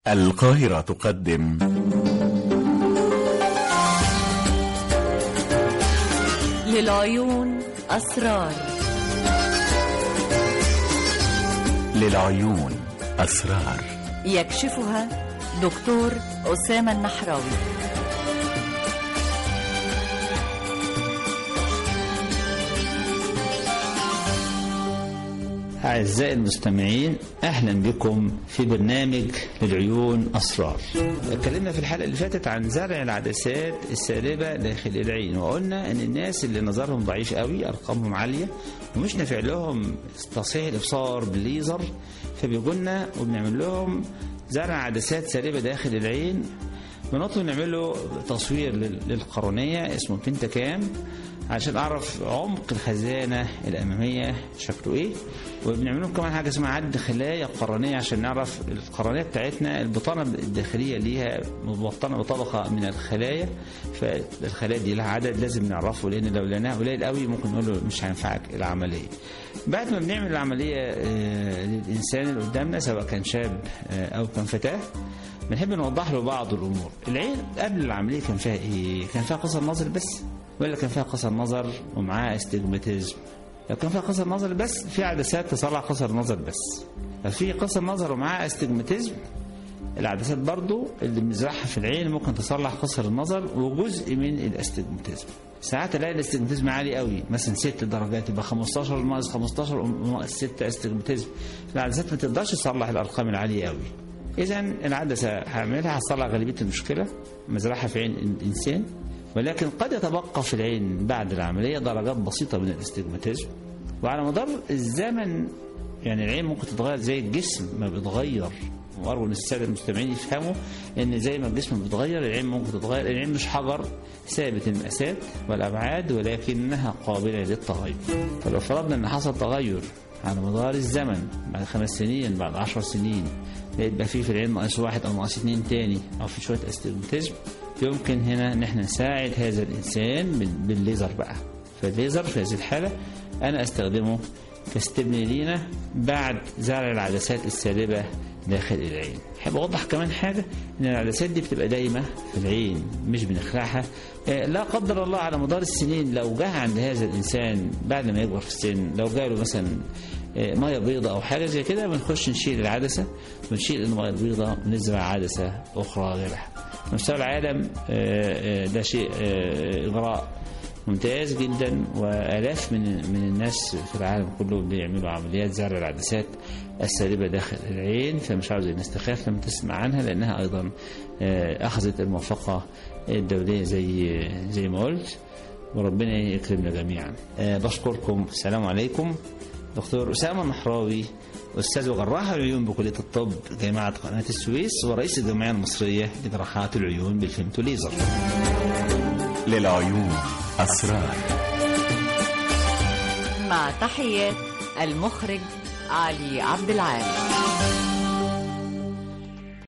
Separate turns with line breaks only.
القاهرة تقدم
للعيون أسرار
للعيون أسرار
يكشفها دكتور أسامة النحراوي
أعزائي المستمعين أهلا بكم في برنامج للعيون أسرار اتكلمنا في الحلقة اللي فاتت عن زرع العدسات السالبة داخل العين وقلنا أن الناس اللي نظرهم ضعيف قوي أرقامهم عالية ومش نافع لهم تصحيح الإبصار بالليزر فبيجولنا وبنعمل لهم زرع عدسات سالبة داخل العين بنطلب نعمل له تصوير لل- للقرنية اسمه بنتكام عشان اعرف عمق الخزانه الاماميه شكله ايه وبنعمل لهم كمان حاجه اسمها عد خلايا قرنيه عشان نعرف القرنيه بتاعتنا البطانه الداخليه ليها مبطنه بطبقه من الخلايا فالخلايا دي لها عدد لازم نعرفه لان لو لقيناها قليل قوي ممكن نقول له مش هينفعك العمليه بعد ما بنعمل العمليه آه، للانسان اللي قدامنا سواء كان شاب آه، او كان فتاه بنحب نوضح له بعض الامور العين قبل العمليه كان فيها ايه كان فيها قصر نظر بس ولا كان فيها قصر نظر ومعاه استجماتيزم لو كان فيها قصر نظر بس في عدسات تصلح قصر نظر بس لو في قصر نظر ومعاه استجماتيزم العدسات برضو اللي بنزرعها في العين ممكن تصلح قصر النظر وجزء من الاستجماتيزم ساعات الاقي الاستجماتيزم عالي قوي مثلا 6 درجات يبقى 15 ناقص 15 ناقص 6 استجماتيزم العدسات ما تقدرش تصلح الارقام العاليه قوي اذا العدسه هعملها هتصلح غالبيه المشكله مزرعها في عين الانسان ولكن قد يتبقى في العين بعد العمليه درجات بسيطه من الاستجماتيزم وعلى مدار الزمن يعني العين ممكن تتغير زي الجسم ما بيتغير وارجو ان الساده المستمعين يفهموا ان زي ما الجسم بيتغير العين ممكن تتغير العين مش حجر ثابت المقاسات والابعاد ولكنها قابله للتغير فلو فرضنا ان حصل تغير على مدار الزمن بعد خمس سنين بعد عشر سنين يبقى في في العين ناقص واحد او ناقص اتنين تاني او في شويه استجماتيزم يمكن هنا ان احنا نساعد هذا الانسان بال- بالليزر بقى فالليزر في هذه الحاله انا استخدمه كاستبني لينا بعد زرع العدسات السالبه داخل العين احب اوضح كمان حاجه ان العدسات دي بتبقى دايمه في العين مش بنخلعها آه، لا قدر الله على مدار السنين لو جه عند هذا الانسان بعد ما يكبر في السن لو جاله مثلا آه، ميه بيضاء او حاجه زي كده بنخش نشيل العدسه ونشيل الميه البيضاء ونزرع عدسه اخرى غيرها مستوى العالم آه، آه، ده شيء آه، اجراء ممتاز جدا والاف من من الناس في العالم كله بيعملوا عمليات زرع العدسات السالبه داخل العين فمش عاوز الناس تخاف لما تسمع عنها لانها ايضا آه، اخذت الموافقه الدوليه زي زي ما قلت وربنا يكرمنا جميعا آه، بشكركم السلام عليكم دكتور اسامه النحراوي استاذ وجراح العيون بكليه الطب جامعه قناه السويس ورئيس الجمعيه المصريه لجراحات العيون بالفيمتو ليزر
للعيون أسرار
مع تحيات المخرج علي عبد العال